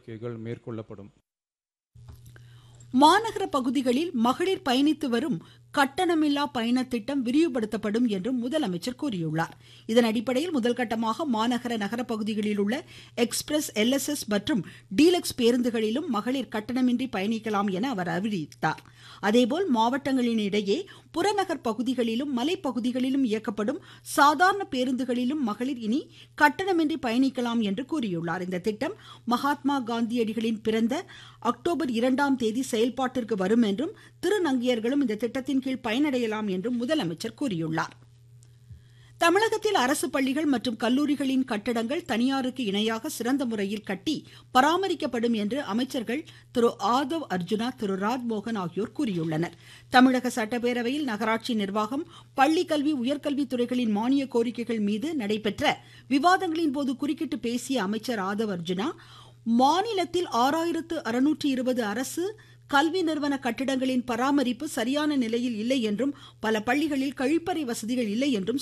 நடவடிக்கைகள் மேற்கொள்ளப்படும் மாநகர பகுதிகளில் மகளிர் பயணித்து வரும் கட்டணமில்லா பயண திட்டம் விரிவுபடுத்தப்படும் என்றும் முதலமைச்சர் கூறியுள்ளார் இதன் அடிப்படையில் முதல்கட்டமாக மாநகர நகர பகுதிகளில் உள்ள எக்ஸ்பிரஸ் எல்எஸ்எஸ் மற்றும் டீலக்ஸ் பேருந்துகளிலும் மகளிர் கட்டணமின்றி பயணிக்கலாம் என அவர் அறிவித்தார் அதேபோல் மாவட்டங்களின் இடையே புறநகர் பகுதிகளிலும் மலைப்பகுதிகளிலும் இயக்கப்படும் சாதாரண பேருந்துகளிலும் மகளிர் இனி கட்டணமின்றி பயணிக்கலாம் என்று கூறியுள்ளார் இந்த திட்டம் மகாத்மா காந்தியடிகளின் பிறந்த அக்டோபர் இரண்டாம் தேதி செயல்பாட்டிற்கு வரும் என்றும் திருநங்கையர்களும் இந்த திட்டத்தின் கீழ் பயனடையலாம் என்றும் முதலமைச்சர் கூறியுள்ளார் தமிழகத்தில் அரசு பள்ளிகள் மற்றும் கல்லூரிகளின் கட்டடங்கள் தனியாருக்கு இணையாக சிறந்த முறையில் கட்டி பராமரிக்கப்படும் என்று அமைச்சர்கள் திரு ஆதவ் அர்ஜுனா திரு ராஜ்மோகன் ஆகியோர் கூறியுள்ளனர் தமிழக சட்டப்பேரவையில் நகராட்சி நிர்வாகம் பள்ளி கல்வி உயர்கல்வி துறைகளின் மானிய கோரிக்கைகள் மீது நடைபெற்ற விவாதங்களின் போது குறுக்கிட்டு பேசிய அமைச்சர் ஆதவ் அர்ஜுனா மாநிலத்தில் ஆறாயிரத்து அறுநூற்று இருபது அரசு கல்வி நிறுவன கட்டிடங்களின் பராமரிப்பு சரியான நிலையில் இல்லை என்றும் பல பள்ளிகளில் கழிப்பறை வசதிகள் இல்லை என்றும்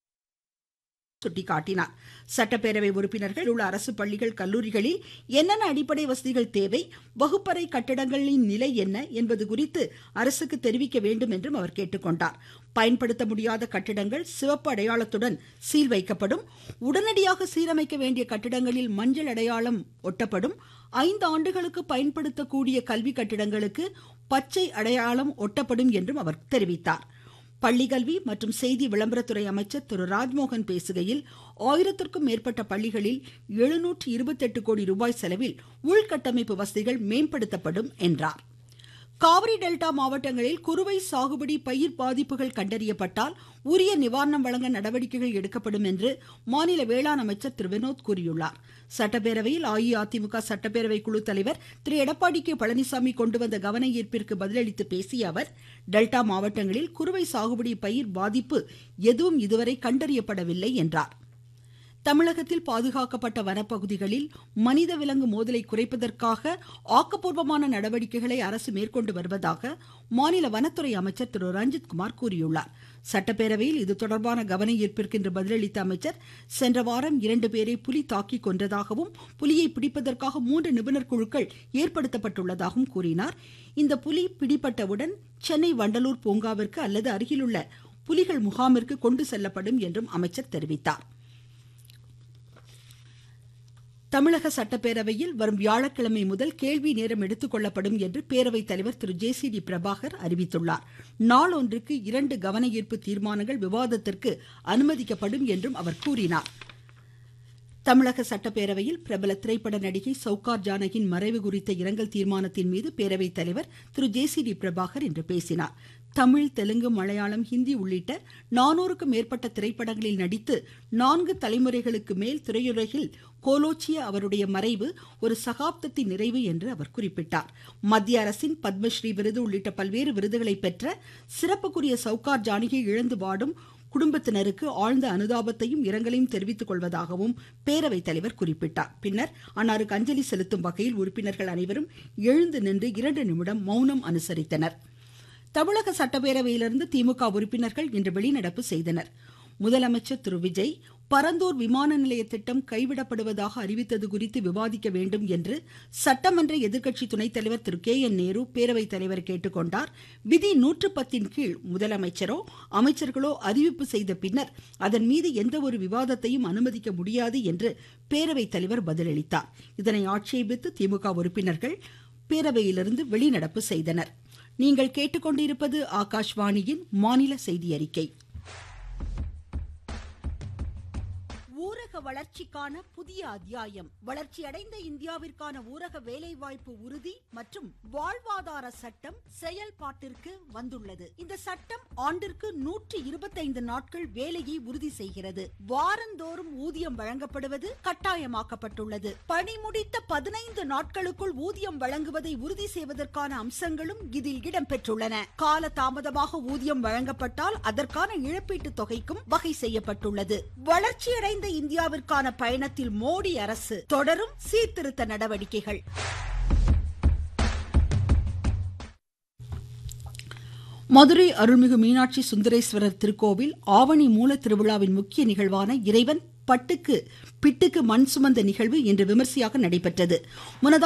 சுட்டிக்காட்டினார் சட்டப்பேரவை உறுப்பினர்கள் உள்ள அரசு பள்ளிகள் கல்லூரிகளில் என்னென்ன அடிப்படை வசதிகள் தேவை வகுப்பறை கட்டடங்களின் நிலை என்ன என்பது குறித்து அரசுக்கு தெரிவிக்க வேண்டும் என்றும் அவர் கேட்டுக்கொண்டார் பயன்படுத்த முடியாத கட்டிடங்கள் சிவப்பு அடையாளத்துடன் சீல் வைக்கப்படும் உடனடியாக சீரமைக்க வேண்டிய கட்டிடங்களில் மஞ்சள் அடையாளம் ஒட்டப்படும் ஐந்து ஆண்டுகளுக்கு பயன்படுத்தக்கூடிய கல்வி கட்டிடங்களுக்கு பச்சை அடையாளம் ஒட்டப்படும் என்றும் அவர் தெரிவித்தார் பள்ளிக்கல்வி மற்றும் செய்தி விளம்பரத்துறை அமைச்சர் திரு ராஜ்மோகன் பேசுகையில் ஆயிரத்திற்கும் மேற்பட்ட பள்ளிகளில் எழுநூற்று இருபத்தெட்டு கோடி ரூபாய் செலவில் உள்கட்டமைப்பு வசதிகள் மேம்படுத்தப்படும் என்றார் காவிரி டெல்டா மாவட்டங்களில் குறுவை சாகுபடி பயிர் பாதிப்புகள் கண்டறியப்பட்டால் உரிய நிவாரணம் வழங்க நடவடிக்கைகள் எடுக்கப்படும் என்று மாநில வேளாண் அமைச்சர் திரு வினோத் கூறியுள்ளார் சட்டப்பேரவையில் அஇஅதிமுக சட்டப்பேரவை குழு தலைவர் திரு எடப்பாடி கே பழனிசாமி கொண்டு வந்த கவன ஈர்ப்பிற்கு பதிலளித்து பேசிய அவர் டெல்டா மாவட்டங்களில் குறுவை சாகுபடி பயிர் பாதிப்பு எதுவும் இதுவரை கண்டறியப்படவில்லை என்றார் தமிழகத்தில் பாதுகாக்கப்பட்ட வனப்பகுதிகளில் மனித விலங்கு மோதலை குறைப்பதற்காக ஆக்கப்பூர்வமான நடவடிக்கைகளை அரசு மேற்கொண்டு வருவதாக மாநில வனத்துறை அமைச்சர் திரு ரஞ்சித்குமார் கூறியுள்ளார் சட்டப்பேரவையில் இது தொடர்பான கவன ஈர்ப்பிற்கு இன்று பதிலளித்த அமைச்சர் சென்ற வாரம் இரண்டு பேரை புலி தாக்கி கொன்றதாகவும் புலியை பிடிப்பதற்காக மூன்று நிபுணர் குழுக்கள் ஏற்படுத்தப்பட்டுள்ளதாகவும் கூறினார் இந்த புலி பிடிபட்டவுடன் சென்னை வண்டலூர் பூங்காவிற்கு அல்லது அருகிலுள்ள புலிகள் முகாமிற்கு கொண்டு செல்லப்படும் என்றும் அமைச்சர் தெரிவித்தார் தமிழக சட்டப்பேரவையில் வரும் வியாழக்கிழமை முதல் கேள்வி நேரம் எடுத்துக்கொள்ளப்படும் என்று பேரவைத் தலைவர் திரு ஜே சி டி பிரபாகர் அறிவித்துள்ளார் நாளொன்றுக்கு இரண்டு கவன ஈர்ப்பு தீர்மானங்கள் விவாதத்திற்கு அனுமதிக்கப்படும் என்றும் அவர் கூறினார் தமிழக சட்டப்பேரவையில் பிரபல திரைப்பட நடிகை சவுகார் ஜானகியின் மறைவு குறித்த இரங்கல் தீர்மானத்தின் மீது பேரவைத் தலைவர் திரு ஜே சி டி பிரபாகர் இன்று பேசினார் தமிழ் தெலுங்கு மலையாளம் ஹிந்தி உள்ளிட்ட நானூறுக்கும் மேற்பட்ட திரைப்படங்களில் நடித்து நான்கு தலைமுறைகளுக்கு மேல் திரையுலகில் கோலோச்சிய அவருடைய மறைவு ஒரு சகாப்தத்தின் நிறைவு என்று அவர் குறிப்பிட்டார் மத்திய அரசின் பத்மஸ்ரீ விருது உள்ளிட்ட பல்வேறு விருதுகளை பெற்ற சிறப்புக்குரிய சவுகார் ஜானகி இழந்து வாடும் குடும்பத்தினருக்கு ஆழ்ந்த அனுதாபத்தையும் இரங்கலையும் தெரிவித்துக் கொள்வதாகவும் பேரவைத் தலைவர் குறிப்பிட்டார் பின்னர் அன்னாருக்கு அஞ்சலி செலுத்தும் வகையில் உறுப்பினர்கள் அனைவரும் எழுந்து நின்று இரண்டு நிமிடம் மௌனம் அனுசரித்தனர் தமிழக சட்டப்பேரவையிலிருந்து திமுக உறுப்பினர்கள் இன்று வெளிநடப்பு செய்தனர் முதலமைச்சர் திரு விஜய் பரந்தூர் விமான நிலைய திட்டம் கைவிடப்படுவதாக அறிவித்தது குறித்து விவாதிக்க வேண்டும் என்று சட்டமன்ற எதிர்க்கட்சி துணைத் தலைவர் திரு கே என் நேரு பேரவைத் தலைவர் கேட்டுக்கொண்டார் விதி நூற்று பத்தின் கீழ் முதலமைச்சரோ அமைச்சர்களோ அறிவிப்பு செய்த பின்னர் அதன் மீது எந்த ஒரு விவாதத்தையும் அனுமதிக்க முடியாது என்று பேரவைத் தலைவர் பதிலளித்தார் இதனை ஆட்சேபித்து திமுக உறுப்பினர்கள் பேரவையிலிருந்து வெளிநடப்பு செய்தனர் நீங்கள் கேட்டுக்கொண்டிருப்பது ஆகாஷ்வாணியின் மாநில செய்தி அறிக்கை ஊரக வளர்ச்சிக்கான புதிய அத்தியாயம் வளர்ச்சியடைந்த இந்தியாவிற்கான ஊரக வேலைவாய்ப்பு உறுதி மற்றும் வாழ்வாதார சட்டம் செயல்பாட்டிற்கு வந்துள்ளது இந்த சட்டம் ஆண்டிற்கு நூற்றி இருபத்தைந்து நாட்கள் வேலையை உறுதி செய்கிறது வாரந்தோறும் ஊதியம் வழங்கப்படுவது கட்டாயமாக்கப்பட்டுள்ளது பணி முடித்த பதினைந்து நாட்களுக்குள் ஊதியம் வழங்குவதை உறுதி செய்வதற்கான அம்சங்களும் இதில் இடம்பெற்றுள்ளன கால தாமதமாக ஊதியம் வழங்கப்பட்டால் அதற்கான இழப்பீட்டு தொகைக்கும் வகை செய்யப்பட்டுள்ளது வளர்ச்சியடைந்த இந்தியாவிற்கான பயணத்தில் மோடி அரசு தொடரும் சீர்திருத்த நடவடிக்கைகள் மதுரை அருள்மிகு மீனாட்சி சுந்தரேஸ்வரர் திருக்கோவில் ஆவணி மூல திருவிழாவின் முக்கிய நிகழ்வான இறைவன் பட்டுக்கு பிட்டுக்கு மண் சுமந்த நிகழ்வு இன்று விமர்சையாக நடைபெற்றது முன்னதாக